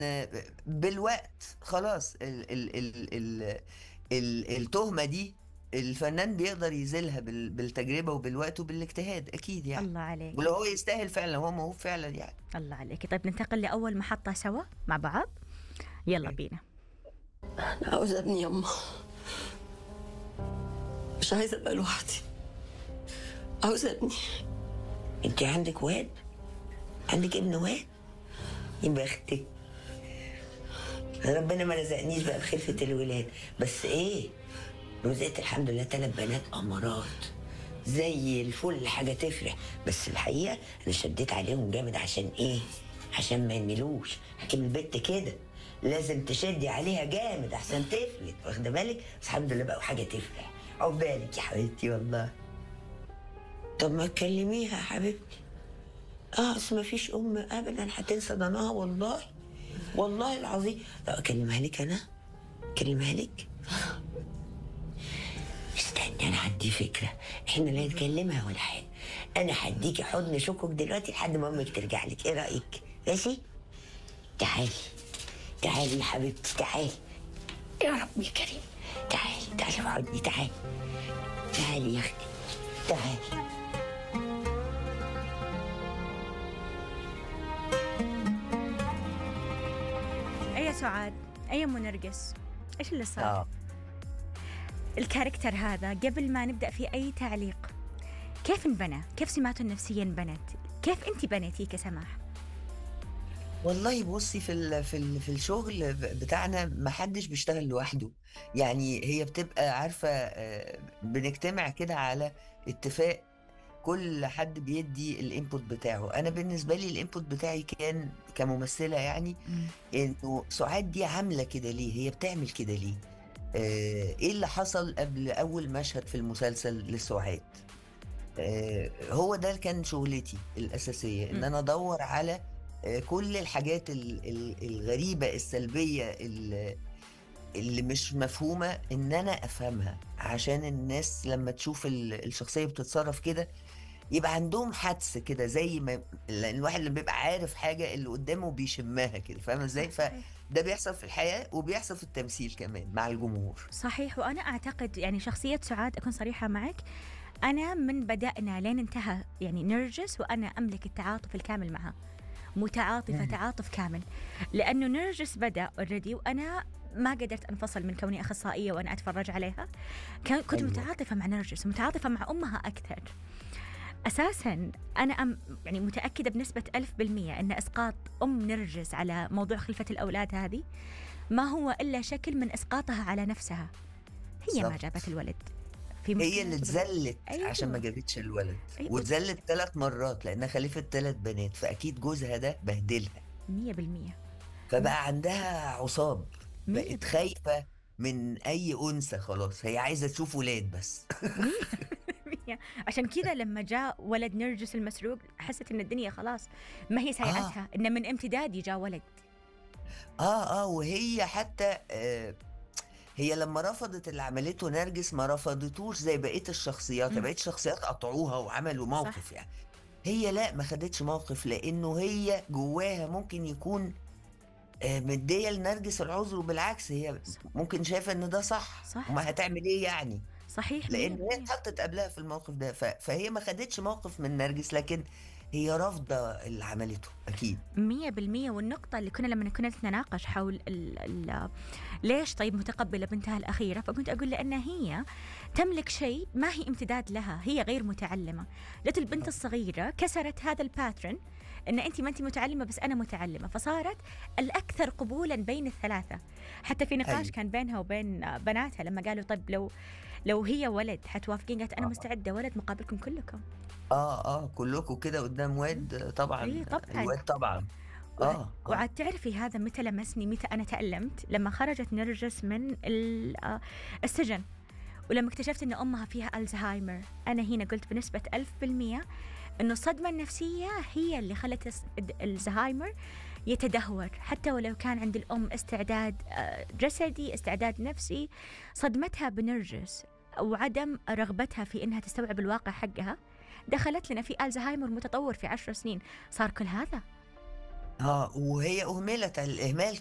بالوقت خلاص ال ال ال ال ال التهمة دي الفنان بيقدر يزيلها بال- بالتجربة وبالوقت وبالاجتهاد أكيد يعني الله عليك ولو هو يستاهل فعلا هو موهوب فعلا يعني الله عليك طيب ننتقل لأول محطة سوا مع بعض يلا أوكي. بينا أنا عاوزة ابني يما مش عايزة أبقى لوحدي عاوزة ابني انت عندك واد عندك ابن واد يا بختك ربنا ما رزقنيش بقى بخلفة الولاد بس ايه رزقت الحمد لله ثلاث بنات امارات زي الفل حاجة تفرح بس الحقيقة انا شديت عليهم جامد عشان ايه عشان ما يملوش حكيم البت كده لازم تشدي عليها جامد عشان تفلت واخده بالك بس الحمد لله بقى حاجة تفرح عقبالك يا حبيبتي والله طب ما تكلميها يا حبيبتي اه اصل ما فيش ام ابدا هتنسى ضناها والله والله العظيم طب اكلمها لك انا اكلمها لك استني انا عندي فكره احنا لا نكلمها ولا حاجه انا هديكي حضن شكك دلوقتي لحد ما امك ترجع لك ايه رايك ماشي تعالي تعالي يا حبيبتي تعالي يا رب يا كريم تعالي تعالي في حضني تعالي تعالي يا اختي تعالي أي سعاد أي منرقس إيش اللي صار؟ اه الكاركتر هذا قبل ما نبدأ في أي تعليق كيف انبنى؟ كيف سماته النفسية انبنت؟ كيف أنت بنيتيه كسماح؟ والله بصي في ال في ال في الشغل ب- بتاعنا ما حدش بيشتغل لوحده يعني هي بتبقى عارفة آه، بنجتمع كده على اتفاق كل حد بيدي الانبوت بتاعه انا بالنسبة لي الانبوت بتاعي كان كممثلة يعني انه سعاد دي عاملة كده ليه هي بتعمل كده ليه آه، ايه اللي حصل قبل اول مشهد في المسلسل لسعاد آه، هو ده كان شغلتي الأساسية إن م. أنا أدور على آه، كل الحاجات ال- ال- الغريبة السلبية ال- اللي مش مفهومة إن أنا أفهمها عشان الناس لما تشوف ال- الشخصية بتتصرف كده يبقى عندهم حدس كده زي ما لأن الواحد اللي بيبقى عارف حاجة اللي قدامه بيشمها كده فاهمة ازاي؟ فده بيحصل في الحياة وبيحصل في التمثيل كمان مع الجمهور صحيح وأنا أعتقد يعني شخصية سعاد أكون صريحة معك أنا من بدأنا لين انتهى يعني نرجس وأنا أملك التعاطف الكامل معها متعاطفة مم. تعاطف كامل لأنه نرجس بدأ اوريدي وأنا ما قدرت انفصل من كوني اخصائيه وانا اتفرج عليها كان- كنت أيوة. متعاطفه مع نرجس ومتعاطفه مع امها اكثر اساسا انا أم يعني متاكده بنسبه ألف بالمية ان اسقاط ام نرجس على موضوع خلفه الاولاد هذه ما هو الا شكل من اسقاطها على نفسها هي ما بالظبط. جابت الولد في هي مشكلة اللي بالولد. اتذلت أيوة. عشان ما جابتش الولد أيوة. واتذلت ثلاث مرات لانها خلفت ثلاث بنات فاكيد جوزها ده بهدلها مية بالمية فبقى عندها عصاب مية بقت خايفه من اي انثى خلاص هي عايزه تشوف ولاد بس مية. عشان كذا لما جاء ولد نرجس المسروق حست ان الدنيا خلاص ما هي سايعتها آه. ان من امتدادي جاء ولد اه اه وهي حتى آه هي لما رفضت اللي عملته نرجس ما رفضتوش زي بقيه الشخصيات مم. بقيه الشخصيات قطعوها وعملوا موقف صح. يعني هي لا ما خدتش موقف لانه هي جواها ممكن يكون آه، مديه لنرجس العذر وبالعكس هي صح. ممكن شايفه ان ده صح صح. وما هتعمل ايه يعني صحيح لان مية هي بالمية. اتحطت قبلها في الموقف ده ف- فهي ما خدتش موقف من نرجس لكن هي رافضه اللي عملته اكيد مية بالمية والنقطة اللي كنا لما كنا نتناقش حول ال ال ليش طيب متقبلة بنتها الأخيرة فكنت أقول لأن هي تملك شيء ما هي امتداد لها هي غير متعلمة جت البنت الصغيرة كسرت هذا الباترن ان انت ما انت متعلمه بس انا متعلمه فصارت الاكثر قبولا بين الثلاثه حتى في نقاش أيوة. كان بينها وبين بناتها لما قالوا طيب لو لو هي ولد حتوافقين قالت انا آه. مستعده ولد مقابلكم كلكم اه اه كلكم كده قدام واد طبعا إيه طبعاً. الواد طبعا اه آه. وعاد تعرفي هذا متى لمسني متى أنا تألمت لما خرجت نرجس من ال- آه، السجن ولما اكتشفت أن أمها فيها ألزهايمر أنا هنا قلت بنسبة ألف بالمية أنه الصدمة النفسية هي اللي خلت الس- الزهايمر يتدهور حتى ولو كان عند الأم استعداد آه، جسدي استعداد نفسي صدمتها بنرجس وعدم رغبتها في أنها تستوعب الواقع حقها دخلت لنا في ألزهايمر متطور في عشر سنين صار كل هذا اه وهي اهملت الاهمال